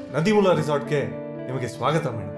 ನದಿಮೂಲ ರೆಸಾರ್ಟ್ಗೆ ನಿಮಗೆ ಸ್ವಾಗತ ಮೇಡಮ್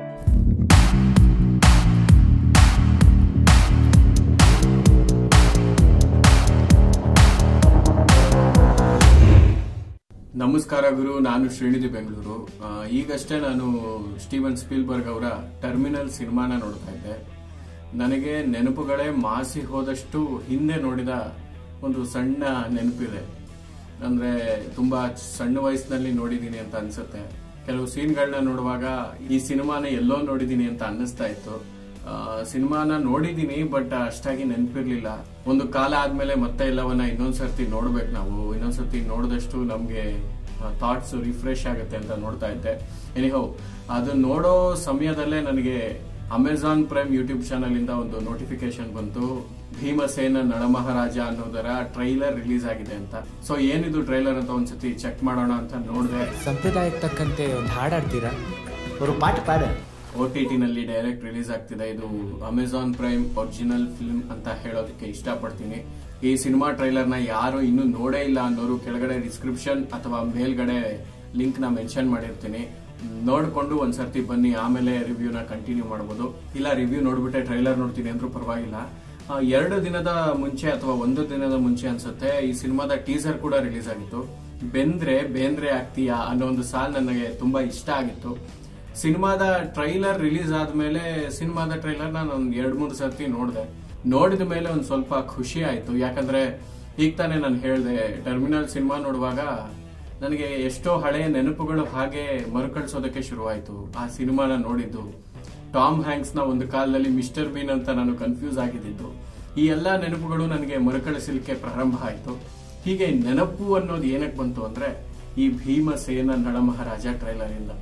ನಮಸ್ಕಾರ ಗುರು ನಾನು ಶ್ರೇಣಿಧಿ ಬೆಂಗಳೂರು ಆ, ಈಗಷ್ಟೇ ನಾನು ಸ್ಟೀವನ್ ಸ್ಪೀಲ್ಬರ್ಗ್ ಅವರ ಟರ್ಮಿನಲ್ ಸಿನಿಮಾನ ನೋಡ್ತಾ ಇದ್ದೆ ನನಗೆ ನೆನಪುಗಳೇ ಮಾಸಿ ಹೋದಷ್ಟು ಹಿಂದೆ ನೋಡಿದ ಒಂದು ಸಣ್ಣ ನೆನಪಿದೆ ಅಂದ್ರೆ ತುಂಬಾ ಸಣ್ಣ ವಯಸ್ಸಿನಲ್ಲಿ ನೋಡಿದೀನಿ ಅಂತ ಅನ್ಸುತ್ತೆ ಕೆಲವು ಸೀನ್ಗಳನ್ನ ನೋಡುವಾಗ ಈ ಸಿನಿಮಾನ ಎಲ್ಲೋ ನೋಡಿದೀನಿ ಅಂತ ಅನ್ನಿಸ್ತಾ ಇತ್ತು ಆ, ಸಿನಿಮಾನ ನೋಡಿದೀನಿ ಬಟ್ ಅಷ್ಟಾಗಿ ನೆನಪಿರ್ಲಿಲ್ಲ ಒಂದು ಕಾಲ ಆದ್ಮೇಲೆ ಮತ್ತೆ ಎಲ್ಲವನ್ನ ಇನ್ನೊಂದ್ಸರ್ತಿ ನೋಡ್ಬೇಕು ನಾವು ಇನ್ನೊಂದ್ಸರ್ತಿ ನೋಡಿದಷ್ಟು ನಮ್ಗೆ ಥಾಟ್ಸ್ ರಿಫ್ರೆಶ್ ಆಗುತ್ತೆ ಅಂತ ನೋಡ್ತಾ ಇದ್ದೆ ಎನಿಹೋ ಅದು ನೋಡೋ ಸಮಯದಲ್ಲೇ ನನಗೆ ಅಮೆಝಾನ್ ಪ್ರೈಮ್ ಯೂಟ್ಯೂಬ್ ಚಾನಲ್ ಇಂದ ಒಂದು ನೋಟಿಫಿಕೇಶನ್ ಬಂತು ಭೀಮಸೇನ ನಳಮಹಾರಾಜ ಅನ್ನೋದರ ಟ್ರೈಲರ್ ರಿಲೀಸ್ ಆಗಿದೆ ಅಂತ ಸೊ ಏನಿದು ಟ್ರೈಲರ್ ಅಂತ ಒಂದ್ಸತಿ ಚೆಕ್ ಮಾಡೋಣ ಅಂತ ನೋಡಿದೆ ಸಂಪ್ರದಾಯಕ್ಕೆ ತಕ್ಕಂತೆ ಒಂದು ಹಾಡಾಡ್ತೀರಾ ஒரு பாட்டு பாடு ಒ ಟಿ ಟಿನಲ್ಲಿ ಡೈರೆಕ್ಟ್ ರಿಲೀಸ್ ಆಗ್ತಿದೆ ಇದು ಅಮೆಝಾನ್ ಪ್ರೈಮ್ ಒರಿಜಿನಲ್ ಫಿಲ್ಮ್ ಅಂತ ಹೇಳೋದಕ್ಕೆ ಇಷ್ಟಪಡ್ತೀನಿ ಈ ಸಿನಿಮಾ ಟ್ರೈಲರ್ನ ಯಾರು ಇನ್ನೂ ನೋಡೇ ಇಲ್ಲ ಅನ್ನೋರು ಕೆಳಗಡೆ ಡಿಸ್ಕ್ರಿಪ್ಷನ್ ಅಥವಾ ಮೇಲ್ಗಡೆ ಲಿಂಕ್ ನ ಮೆನ್ಷನ್ ಮಾಡಿರ್ತೀನಿ ನೋಡ್ಕೊಂಡು ಒಂದ್ಸರ್ತಿ ಬನ್ನಿ ಆಮೇಲೆ ರಿವ್ಯೂನ ಕಂಟಿನ್ಯೂ ಮಾಡ್ಬೋದು ಇಲ್ಲ ರಿವ್ಯೂ ನೋಡ್ಬಿಟ್ಟೆ ಟ್ರೈಲರ್ ನೋಡ್ತೀನಿ ಅಂದ್ರೂ ಪರವಾಗಿಲ್ಲ ಆ, ಎರಡು ದಿನದ ಮುಂಚೆ ಅಥವಾ ಒಂದು ದಿನದ ಮುಂಚೆ ಅನ್ಸುತ್ತೆ ಈ ಸಿನಿಮಾದ ಟೀಸರ್ ಕೂಡ ರಿಲೀಸ್ ಆಗಿತ್ತು ಬೆಂದ್ರೆ ಬೇಂದ್ರೆ ಆಗ್ತೀಯಾ ಅನ್ನೋ ಒಂದು ಸಾಲ್ ನನಗೆ ತುಂಬಾ ಇಷ್ಟ ಆಗಿತ್ತು ಸಿನಿಮಾದ ಟ್ರೈಲರ್ ರಿಲೀಸ್ ಆದ್ಮೇಲೆ ಸಿನಿಮಾದ ಟ್ರೈಲರ್ ನಾನು ಒಂದ್ ಎರಡ್ ಮೂರು ಸರ್ತಿ ನೋಡಿದೆ ನೋಡಿದ ಮೇಲೆ ಒಂದ್ ಸ್ವಲ್ಪ ಖುಷಿ ಆಯ್ತು ಯಾಕಂದ್ರೆ ಈಗ ತಾನೇ ನಾನು ಹೇಳ್ದೆ ಟರ್ಮಿನಲ್ ಸಿನಿಮಾ ನೋಡುವಾಗ ನನಗೆ ಎಷ್ಟೋ ಹಳೆಯ ನೆನಪುಗಳು ಹಾಗೆ ಮರುಕಳಿಸೋದಕ್ಕೆ ಶುರುವಾಯ್ತು ಆ ಸಿನಿಮಾನ ನೋಡಿದ್ದು ಟಾಮ್ ಹ್ಯಾಂಕ್ಸ್ ನ ಒಂದು ಕಾಲದಲ್ಲಿ ಮಿಸ್ಟರ್ ಬೀನ್ ಅಂತ ನಾನು ಕನ್ಫ್ಯೂಸ್ ಆಗಿದ್ದು ಈ ಎಲ್ಲಾ ನೆನಪುಗಳು ನನಗೆ ಮರುಕಳಿಸಲಿಕ್ಕೆ ಪ್ರಾರಂಭ ಆಯ್ತು ಹೀಗೆ ನೆನಪು ಅನ್ನೋದು ಏನಕ್ಕೆ ಬಂತು ಅಂದ್ರೆ ಈ ಭೀಮಸೇನ ನಳಮಹಾರಾಜ ಟ್ರೈಲರ್ ಇಂದ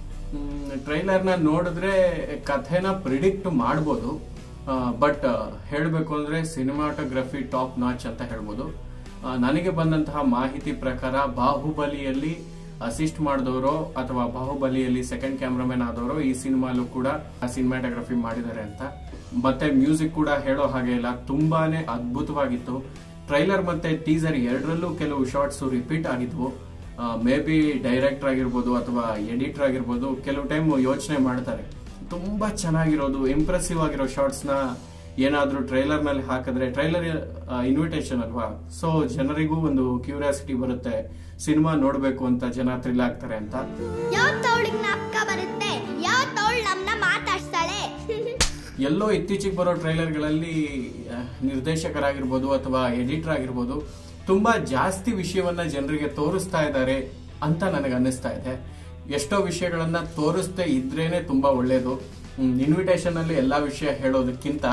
ಟ್ರೈಲರ್ನ ನೋಡಿದ್ರೆ ಕಥೆನ ಪ್ರಿಡಿಕ್ಟ್ ಮಾಡ್ಬೋದು ಬಟ್ ಹೇಳಬೇಕು ಅಂದ್ರೆ ಸಿನಿಮಾಟೋಗ್ರಫಿ ಟಾಪ್ ನಾಚ್ ಅಂತ ಹೇಳ್ಬೋದು ಆ, ನನಗೆ ಬಂದಂತಹ ಮಾಹಿತಿ ಪ್ರಕಾರ ಬಾಹುಬಲಿಯಲ್ಲಿ ಅಸಿಸ್ಟ್ ಮಾಡಿದವರು ಅಥವಾ ಬಾಹುಬಲಿಯಲ್ಲಿ ಸೆಕೆಂಡ್ ಕ್ಯಾಮ್ರಾಮನ್ ಆದವರು ಈ ಸಿನಿಮಾಲು ಕೂಡ ಸಿನಿಮಾಟೋಗ್ರಫಿ ಮಾಡಿದ್ದಾರೆ ಅಂತ ಮತ್ತೆ ಮ್ಯೂಸಿಕ್ ಕೂಡ ಹೇಳೋ ಹಾಗೆ ಇಲ್ಲ ತುಂಬಾನೇ ಅದ್ಭುತವಾಗಿತ್ತು ಟ್ರೈಲರ್ ಮತ್ತೆ ಟೀಸರ್ ಎರಡರಲ್ಲೂ ಕೆಲವು ಶಾರ್ಟ್ಸ್ ರಿಪೀಟ್ ಆಗಿದ್ವು ಮೇ ಬಿ ಡೈರೆಕ್ಟರ್ ಆಗಿರ್ಬೋದು ಅಥವಾ ಎಡಿಟರ್ ಆಗಿರ್ಬೋದು ಕೆಲವು ಟೈಮ್ ಯೋಚನೆ ಮಾಡ್ತಾರೆ ತುಂಬಾ ಚೆನ್ನಾಗಿರೋದು ಇಂಪ್ರೆಸಿವ್ ಆಗಿರೋ ಶಾರ್ಟ್ಸ್ ನ ಏನಾದ್ರೂ ಟ್ರೈಲರ್ ನಲ್ಲಿ ಹಾಕಿದ್ರೆ ಟ್ರೈಲರ್ ಇನ್ವಿಟೇಷನ್ ಅಲ್ವಾ ಸೊ ಜನರಿಗೂ ಒಂದು ಕ್ಯೂರಿಯಾಸಿಟಿ ಬರುತ್ತೆ ಸಿನಿಮಾ ನೋಡ್ಬೇಕು ಅಂತ ಜನ ಥ್ರಿಲ್ ಆಗ್ತಾರೆ ಅಂತ ಯಾವ ತವಳಿಗೆ ನಾಪ್ಕ ಬರುತ್ತೆ ಯಾವ ತವಳು ನಮ್ಮನ್ನ ಮಾತಾಡ್ಸ್ತಾಳೆ ಎಲ್ಲೋ ಇತ್ತೀಚೆಗೆ ಬರೋ ಟ್ರೈಲರ್ಗಳಲ್ಲಿ ನಿರ್ದೇಶಕರಾಗಿರ್ಬೋದು ಅಥವಾ ಎಡಿಟರ್ ಆಗಿರ್ಬೋದು ತುಂಬಾ ಜಾಸ್ತಿ ವಿಷಯವನ್ನ ಜನರಿಗೆ ತೋರಿಸ್ತಾ ಇದ್ದಾರೆ ಅಂತ ನನಗೆ ಅನ್ನಿಸ್ತಾ ಇದೆ ಎಷ್ಟೋ ವಿಷಯಗಳನ್ನ ತೋರಿಸ್ದೇ ಇದ್ರೇನೆ ತುಂಬಾ ಒಳ್ಳೇದು ಇನ್ವಿಟೇಷನ್ ಅಲ್ಲಿ ಎಲ್ಲಾ ವಿಷಯ ಹೇಳೋದಕ್ಕಿಂತ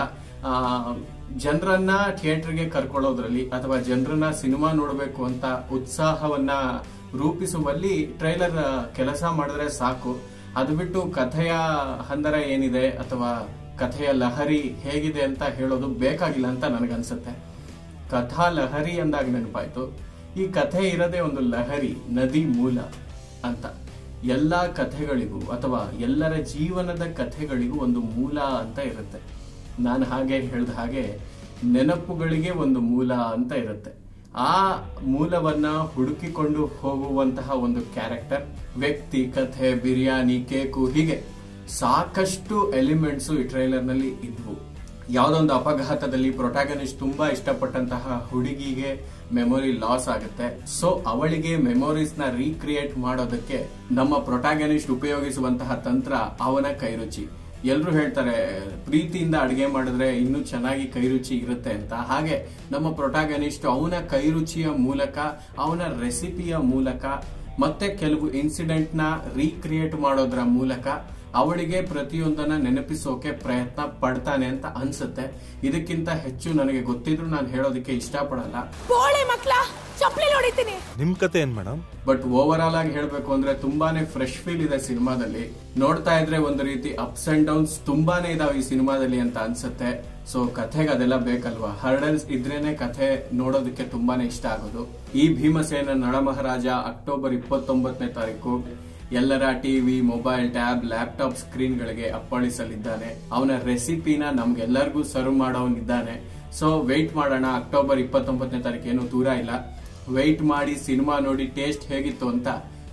ಜನರನ್ನ ಥಿಯೇಟರ್ಗೆ ಕರ್ಕೊಳ್ಳೋದ್ರಲ್ಲಿ ಅಥವಾ ಜನರನ್ನ ಸಿನಿಮಾ ನೋಡಬೇಕು ಅಂತ ಉತ್ಸಾಹವನ್ನ ರೂಪಿಸುವಲ್ಲಿ ಟ್ರೈಲರ್ ಕೆಲಸ ಮಾಡಿದ್ರೆ ಸಾಕು ಅದು ಬಿಟ್ಟು ಕಥೆಯ ಹಂದರ ಏನಿದೆ ಅಥವಾ ಕಥೆಯ ಲಹರಿ ಹೇಗಿದೆ ಅಂತ ಹೇಳೋದು ಬೇಕಾಗಿಲ್ಲ ಅಂತ ನನಗನ್ಸುತ್ತೆ ಕಥಾ ಲಹರಿ ಅಂದಾಗ ನೆನಪಾಯ್ತು ಈ ಕಥೆ ಇರೋದೇ ಒಂದು ಲಹರಿ ನದಿ ಮೂಲ ಅಂತ ಎಲ್ಲಾ ಕಥೆಗಳಿಗೂ ಅಥವಾ ಎಲ್ಲರ ಜೀವನದ ಕಥೆಗಳಿಗೂ ಒಂದು ಮೂಲ ಅಂತ ಇರುತ್ತೆ ನಾನು ಹಾಗೆ ಹೇಳ್ದ ಹಾಗೆ ನೆನಪುಗಳಿಗೆ ಒಂದು ಮೂಲ ಅಂತ ಇರುತ್ತೆ ಆ ಮೂಲವನ್ನ ಹುಡುಕಿಕೊಂಡು ಹೋಗುವಂತಹ ಒಂದು ಕ್ಯಾರೆಕ್ಟರ್ ವ್ಯಕ್ತಿ ಕಥೆ ಬಿರಿಯಾನಿ ಕೇಕು ಹೀಗೆ ಸಾಕಷ್ಟು ಎಲಿಮೆಂಟ್ಸ್ ಈ ಟ್ರೈಲರ್ ನಲ್ಲಿ ಇದ್ವು ಯಾವ್ದೊಂದು ಅಪಘಾತದಲ್ಲಿ ಪ್ರೊಟಾಗನಿಸ್ಟ್ ತುಂಬಾ ಇಷ್ಟಪಟ್ಟಂತಹ ಹುಡುಗಿಗೆ ಮೆಮೊರಿ ಲಾಸ್ ಆಗುತ್ತೆ ಸೊ ಅವಳಿಗೆ ಮೆಮೊರೀಸ್ ನ ರೀಕ್ರಿಯೇಟ್ ಮಾಡೋದಕ್ಕೆ ನಮ್ಮ ಪ್ರೊಟಾಗನಿಸ್ಟ್ ಉಪಯೋಗಿಸುವಂತಹ ತಂತ್ರ ಅವನ ಕೈರುಚಿ ಎಲ್ರು ಹೇಳ್ತಾರೆ ಪ್ರೀತಿಯಿಂದ ಅಡಿಗೆ ಮಾಡಿದ್ರೆ ಇನ್ನೂ ಚೆನ್ನಾಗಿ ಕೈರುಚಿ ಇರುತ್ತೆ ಅಂತ ಹಾಗೆ ನಮ್ಮ ಪ್ರೊಟಾಗನಿಸ್ಟ್ ಅವನ ಕೈರುಚಿಯ ಮೂಲಕ ಅವನ ರೆಸಿಪಿಯ ಮೂಲಕ ಮತ್ತೆ ಕೆಲವು ಇನ್ಸಿಡೆಂಟ್ ನ ರೀಕ್ರಿಯೇಟ್ ಮಾಡೋದ್ರ ಮೂಲಕ ಅವಳಿಗೆ ಪ್ರತಿಯೊಂದನ್ನ ನೆನಪಿಸೋಕೆ ಪ್ರಯತ್ನ ಪಡ್ತಾನೆ ಅಂತ ಅನ್ಸುತ್ತೆ ಇದಕ್ಕಿಂತ ಹೆಚ್ಚು ನನಗೆ ಗೊತ್ತಿದ್ರು ನಾನು ಹೇಳೋದಕ್ಕೆ ಇಷ್ಟಪಡಲ್ಲ ಬೋಳೆ ಮಕ್ಳ ಚಪ್ಪಲಿ ಹೊಡಿತೀನಿ ನಿಮ್ ಕತೆ ಏನ್ ಮೇಡಮ್ ಬಟ್ ಓವರ್ ಆಲ್ ಆಗಿ ಹೇಳ್ಬೇಕು ಅಂದ್ರೆ ತುಂಬಾನೇ ಫ್ರೆಶ್ ಫೀಲ್ ಇದೆ ಸಿನಿಮಾದಲ್ಲಿ ನೋಡ್ತಾ ಇದ್ರೆ ಒಂದು ರೀತಿ ಅಪ್ಸ್ ಅಂಡ್ ಡೌನ್ಸ್ ತುಂಬಾನೇ ಇದಾವೆ ಈ ಸಿನಿಮಾದಲ್ಲಿ ಅಂತ ಅನ್ಸುತ್ತೆ ಸೊ ಕಥೆಗೆ ಅದೆಲ್ಲ ಬೇಕಲ್ವಾ ಹರ್ಡಲ್ಸ್ ಇದ್ರೇನೆ ಕಥೆ ನೋಡೋದಕ್ಕೆ ತುಂಬಾನೇ ಇಷ್ಟ ಆಗೋದು ಈ ಭೀಮಸೇನ ನಳಮಹಾರಾಜ ಅಕ್ಟೋಬರ್ ಇಪ್ಪತ್ತೊಂಬತ್ತನೇ ತಾರೀಕು ಎಲ್ಲರ TV mobile tab laptop screen ಗಳಿಗೆ ಅಪ್ಪಳಿಸಲಿದ್ದಾನೆ ಅವನ ರೆಸಿಪಿನ ನಮ್ಗೆಲ್ಲರಿಗೂ ಸರ್ವ್ ಮಾಡೋನಿದ್ದಾನೆ ಸೊ ವೆಯ್ಟ್ ಮಾಡೋಣ ಅಕ್ಟೋಬರ್ ಇಪ್ಪತ್ತೊಂಬತ್ತನೇ ತಾರೀಕು ಏನು ದೂರ ಇಲ್ಲ ವೆಯ್ಟ್ ಮಾಡಿ ಸಿನಿಮಾ ನೋಡಿ ಟೇಸ್ಟ್ ಹೇಗಿತ್ತು ಅಂತ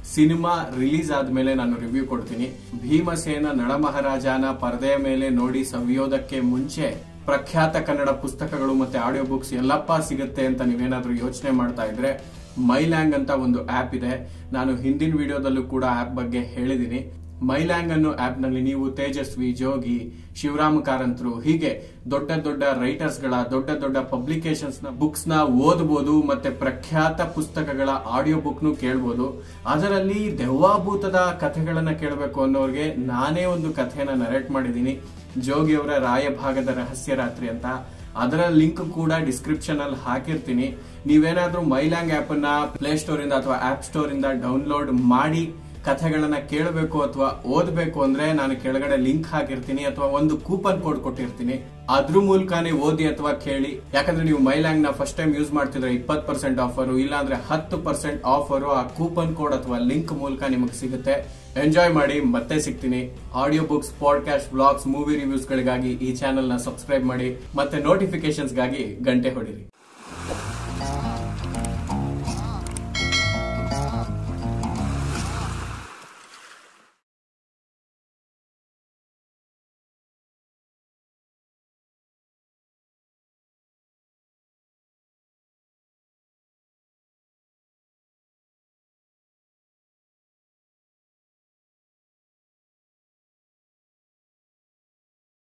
ಸಿನಿಮಾ ರಿಲೀಸ್ ಆದ್ಮೇಲೆ ನಾನು ರಿವ್ಯೂ ಕೊಡ್ತೀನಿ ಭೀಮಸೇನ ನಳಮಹಾರಾಜನ ಪರದೆಯ ಮೇಲೆ ನೋಡಿ ಸವಿಯೋದಕ್ಕೆ ಮುಂಚೆ ಪ್ರಖ್ಯಾತ ಕನ್ನಡ ಪುಸ್ತಕಗಳು ಮತ್ತೆ ಆಡಿಯೋ ಬುಕ್ಸ್ ಎಲ್ಲಪ್ಪ ಸಿಗುತ್ತೆ ಅಂತ ನೀವೇನಾದ್ರೂ ಯೋಚನೆ ಮಾಡ್ತಾ ಇದ್ರೆ ಮೈಲ್ಯಾಂಗ್ ಅಂತ ಒಂದು ಆಪ್ ಇದೆ ನಾನು ಹಿಂದಿನ ವಿಡಿಯೋದಲ್ಲೂ ಕೂಡ ಆಪ್ ಬಗ್ಗೆ ಹೇಳಿದ್ದೀನಿ ಮೈಲ್ಯಾಂಗ್ ಅನ್ನೋ ಆಪ್ ನಲ್ಲಿ ನೀವು ತೇಜಸ್ವಿ ಜೋಗಿ ಶಿವರಾಮ ಕಾರಂತರು ಹೀಗೆ ದೊಡ್ಡ ದೊಡ್ಡ ರೈಟರ್ಸ್ ಗಳ ದೊಡ್ಡ ದೊಡ್ಡ ಪಬ್ಲಿಕೇಶನ್ಸ್ ನ ಬುಕ್ಸ್ ನ ಓದಬಹುದು ಮತ್ತೆ ಪ್ರಖ್ಯಾತ ಪುಸ್ತಕಗಳ ಆಡಿಯೋ ಬುಕ್ ನು ಕೇಳಬಹುದು ಅದರಲ್ಲಿ ದೆವ್ವಾಭೂತದ ಕಥೆಗಳನ್ನ ಕೇಳಬೇಕು ಅನ್ನೋರಿಗೆ ನಾನೇ ಒಂದು ಕಥೆಯನ್ನ ನರೇಟ್ ಮಾಡಿದ್ದೀನಿ ಜೋಗಿಯವರ ರಾಯಭಾಗದ ರಹಸ್ಯ ರಾತ್ರಿ ಅಂತ ಅದರ ಲಿಂಕ್ ಕೂಡ ಡಿಸ್ಕ್ರಿಪ್ಷನ್ ಅಲ್ಲಿ ಹಾಕಿರ್ತೀನಿ ನೀವೇನಾದ್ರೂ ಮೈಲ್ಯಾಂಗ್ ಆಪ್ ಅನ್ನ ಪ್ಲೇ ಸ್ಟೋರ್ ಇಂದ ಅಥವಾ ಆಪ್ ಸ್ಟೋರ್ ಇಂದ ಡೌನ್ಲೋಡ್ ಮಾಡಿ ಕಥೆಗಳನ್ನ ಕೇಳಬೇಕು ಅಥವಾ ಓದಬೇಕು ಅಂದ್ರೆ ನಾನು ಕೆಳಗಡೆ ಲಿಂಕ್ ಹಾಕಿರ್ತೀನಿ ಅಥವಾ ಒಂದು ಕೂಪನ್ ಕೋಡ್ ಕೊಟ್ಟಿರ್ತೀನಿ ಅದ್ರ ಮೂಲಕನೇ ಓದಿ ಅಥವಾ ಕೇಳಿ ಯಾಕಂದ್ರೆ ನೀವು ಮೈಲ್ಯಾಂಗ್ ನ ಫಸ್ಟ್ ಟೈಮ್ ಯೂಸ್ ಮಾಡ್ತಿದ್ರೆ ಇಪ್ಪತ್ತು ಪರ್ಸೆಂಟ್ ಆಫರ್ ಇಲ್ಲ ಅಂದ್ರೆ ಹತ್ತು ಪರ್ಸೆಂಟ್ ಆಫರ್ ಆ ಕೂಪನ್ ಕೋಡ್ ಅಥವಾ ಲಿಂಕ್ ಮೂಲಕ ನಿಮಗೆ ಸಿಗುತ್ತೆ ಎಂಜಾಯ್ ಮಾಡಿ ಮತ್ತೆ ಸಿಗ್ತೀನಿ audio books podcast blogs movie reviews ಗಳಿಗಾಗಿ ಈ ಚಾನೆಲ್ ನ ಸಬ್ಸ್ಕ್ರೈಬ್ ಮಾಡಿ ಮತ್ತೆ ನೋಟಿಫಿಕೇಶನ್ಸ್ ಗಾಗಿ ಗಂಟೆ ಹೊಡಿರಿ